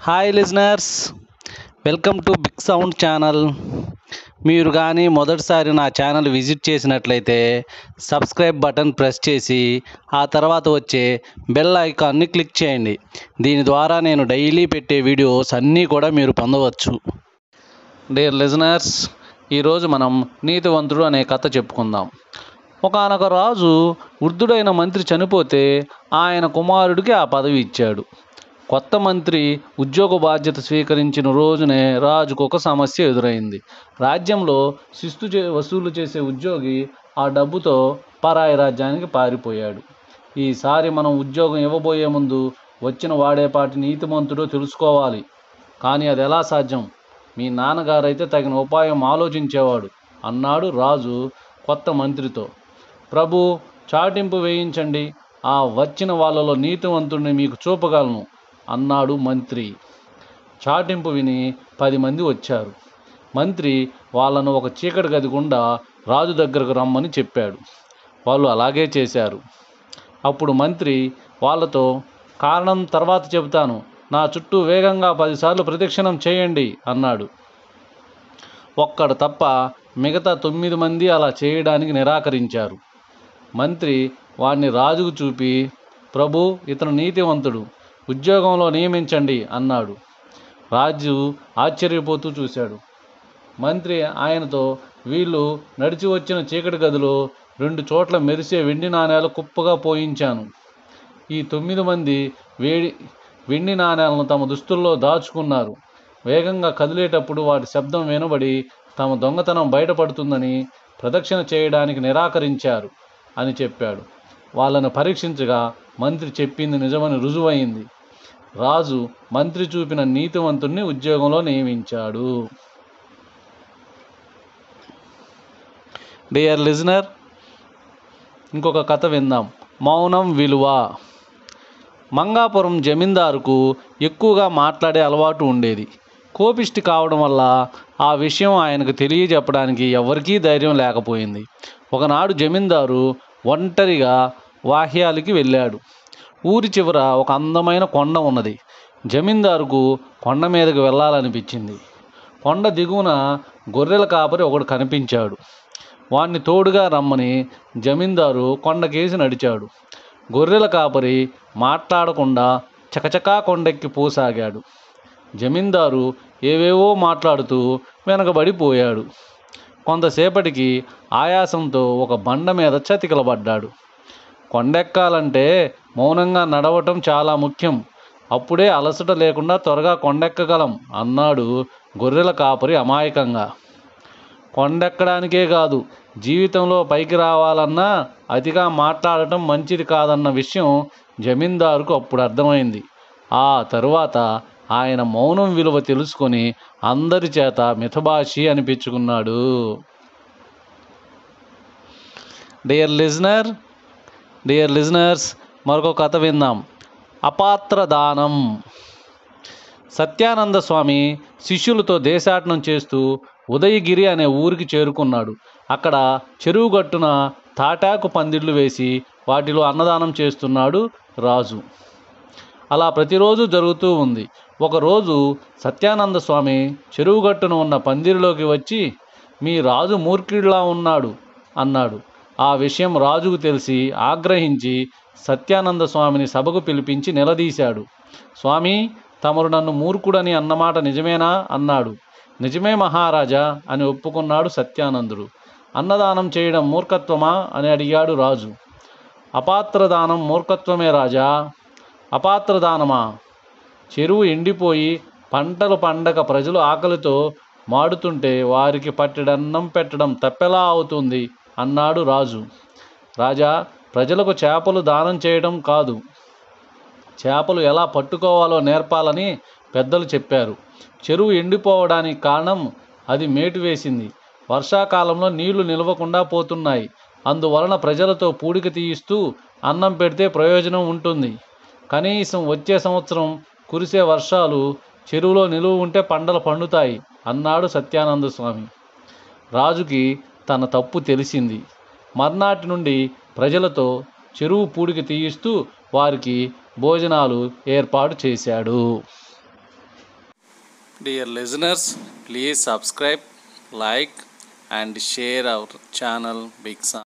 Hi listeners welcome to big sound channel మీరు కానీ మొదటిసారి నా ఛానల్ విజిట్ చేసినట్లయితే సబ్స్క్రైబ్ బటన్ ప్రెస్ చేసి ఆ తర్వాత వచ్చే బెల్ ఐకాన్ని క్లిక్ చేయండి దీని ద్వారా నేను డైలీ పెట్టే వీడియోస్ అన్నీ కూడా మీరు పొందవచ్చు డియర్ లిజనర్స్ ఈరోజు మనం నీతివంతుడు అనే కథ చెప్పుకుందాం ఒకానొక రాజు వృద్ధుడైన మంత్రి చనిపోతే ఆయన కుమారుడికి ఆ పదవి ఇచ్చాడు కొత్త మంత్రి ఉద్యోగ బాధ్యత స్వీకరించిన రోజునే రాజుకు ఒక సమస్య ఎదురైంది రాజ్యంలో శిస్తు చే వసూలు చేసే ఉద్యోగి ఆ డబ్బుతో పరాయి రాజ్యానికి పారిపోయాడు ఈసారి మనం ఉద్యోగం ఇవ్వబోయే ముందు వచ్చిన వాడేపాటి నీతిమంతుడో తెలుసుకోవాలి కానీ అది ఎలా సాధ్యం మీ నాన్నగారైతే తగిన ఉపాయం ఆలోచించేవాడు అన్నాడు రాజు కొత్త మంత్రితో ప్రభు చాటింపు వేయించండి ఆ వచ్చిన వాళ్ళలో నీతివంతుడిని మీకు చూపగలను అన్నాడు మంత్రి చాటింపు విని పది మంది వచ్చారు మంత్రి వాళ్ళను ఒక చీకటి గది గుండా రాజు దగ్గరకు రమ్మని చెప్పాడు వాళ్ళు అలాగే చేశారు అప్పుడు మంత్రి వాళ్ళతో కారణం తర్వాత చెబుతాను నా చుట్టూ వేగంగా పదిసార్లు ప్రదక్షిణం చేయండి అన్నాడు ఒక్కడు తప్ప మిగతా తొమ్మిది మంది అలా చేయడానికి నిరాకరించారు మంత్రి వాణ్ణి రాజుకు చూపి ప్రభు ఇతను నీతివంతుడు ఉద్యోగంలో నియమించండి అన్నాడు రాజు ఆశ్చర్యపోతూ చూశాడు మంత్రి ఆయనతో వీళ్ళు నడిచి వచ్చిన చీకటి గదిలో రెండు చోట్ల మెరిసే వెండి నాణేలు కుప్పగా పోయించాను ఈ తొమ్మిది మంది వేడి వెండి నాణేలను తమ దుస్తుల్లో దాచుకున్నారు వేగంగా కదిలేటప్పుడు వాటి శబ్దం వినబడి తమ దొంగతనం బయటపడుతుందని ప్రదక్షిణ చేయడానికి నిరాకరించారు అని చెప్పాడు వాళ్ళను పరీక్షించగా మంత్రి చెప్పింది నిజమని రుజువైంది రాజు మంత్రి చూపిన నీతివంతుణ్ణి ఉద్యోగంలో నియమించాడు డియర్ లిజనర్ ఇంకొక కథ విందాం మౌనం విలువ మంగాపురం జమీందారుకు ఎక్కువగా మాట్లాడే అలవాటు ఉండేది కోపిష్టి కావడం వల్ల ఆ విషయం ఆయనకు తెలియజెప్పడానికి ఎవరికీ ధైర్యం లేకపోయింది ఒకనాడు జమీందారు ఒంటరిగా వాహ్యాలకి వెళ్ళాడు ఊరి చివర ఒక అందమైన కొండ ఉన్నది జమీందారుకు కొండ మీదకి వెళ్ళాలనిపించింది కొండ దిగువన గొర్రెల కాపరి ఒకడు కనిపించాడు వాణ్ణి తోడుగా రమ్మని జమీందారు కొండకేసి నడిచాడు గొర్రెల కాపరి మాట్లాడకుండా చకచకా కొండెక్కి పోసాగాడు జమీందారు ఏవేవో మాట్లాడుతూ వెనకబడిపోయాడు కొంతసేపటికి ఆయాసంతో ఒక బండ మీద చతికిలబడ్డాడు కొండెక్కాలంటే మౌనంగా నడవటం చాలా ముఖ్యం అప్పుడే అలసట లేకుండా త్వరగా కొండెక్కగలం అన్నాడు గొర్రెల కాపరి అమాయకంగా కొండెక్కడానికే కాదు జీవితంలో పైకి రావాలన్నా అతిగా మాట్లాడటం మంచిది కాదన్న విషయం జమీందారుకు అప్పుడు అర్థమైంది ఆ తరువాత ఆయన మౌనం విలువ తెలుసుకొని అందరి చేత మితభాషి అనిపించుకున్నాడు డియర్ లిజనర్ డియర్ లిజనర్స్ మరొక కథ విందాం అపాత్ర దానం సత్యానంద స్వామి శిష్యులతో దేశాటనం చేస్తూ ఉదయగిరి అనే ఊరికి చేరుకున్నాడు అక్కడ చెరువు గట్టున తాటాకు పందిళ్ళు వేసి వాటిలో అన్నదానం చేస్తున్నాడు రాజు అలా ప్రతిరోజు జరుగుతూ ఉంది ఒకరోజు సత్యానంద స్వామి చెరువు గట్టున ఉన్న పందిరిలోకి వచ్చి మీ రాజు మూర్ఖుడిలా ఉన్నాడు అన్నాడు ఆ విషయం రాజుకు తెలిసి ఆగ్రహించి సత్యానంద స్వామిని సభకు పిలిపించి నిలదీశాడు స్వామి తమరు నన్ను మూర్ఖుడని అన్నమాట నిజమేనా అన్నాడు నిజమే మహారాజా అని ఒప్పుకున్నాడు సత్యానందుడు అన్నదానం చేయడం మూర్ఖత్వమా అని అడిగాడు రాజు అపాత్రదానం మూర్ఖత్వమే రాజా అపాత్రదానమా చెరువు ఎండిపోయి పంటలు పండగ ప్రజలు ఆకలితో మాడుతుంటే వారికి పట్టెడన్నం పెట్టడం తప్పెలా అవుతుంది అన్నాడు రాజు రాజా ప్రజలకు చేపలు దానం చేయడం కాదు చేపలు ఎలా పట్టుకోవాలో నేర్పాలని పెద్దలు చెప్పారు చెరువు ఎండిపోవడానికి కారణం అది మేటు వేసింది వర్షాకాలంలో నీళ్లు నిలవకుండా పోతున్నాయి అందువలన ప్రజలతో పూడిక తీయిస్తూ అన్నం పెడితే ప్రయోజనం ఉంటుంది కనీసం వచ్చే సంవత్సరం కురిసే వర్షాలు చెరువులో నిలువ ఉంటే పంటలు పండుతాయి అన్నాడు సత్యానంద స్వామి రాజుకి తన తప్పు తెలిసింది మర్నాటి నుండి ప్రజలతో చెరువు పూడికి తీయిస్తూ వారికి భోజనాలు ఏర్పాటు చేశాడు Dear listeners, please subscribe, like, and share our channel Big Sound.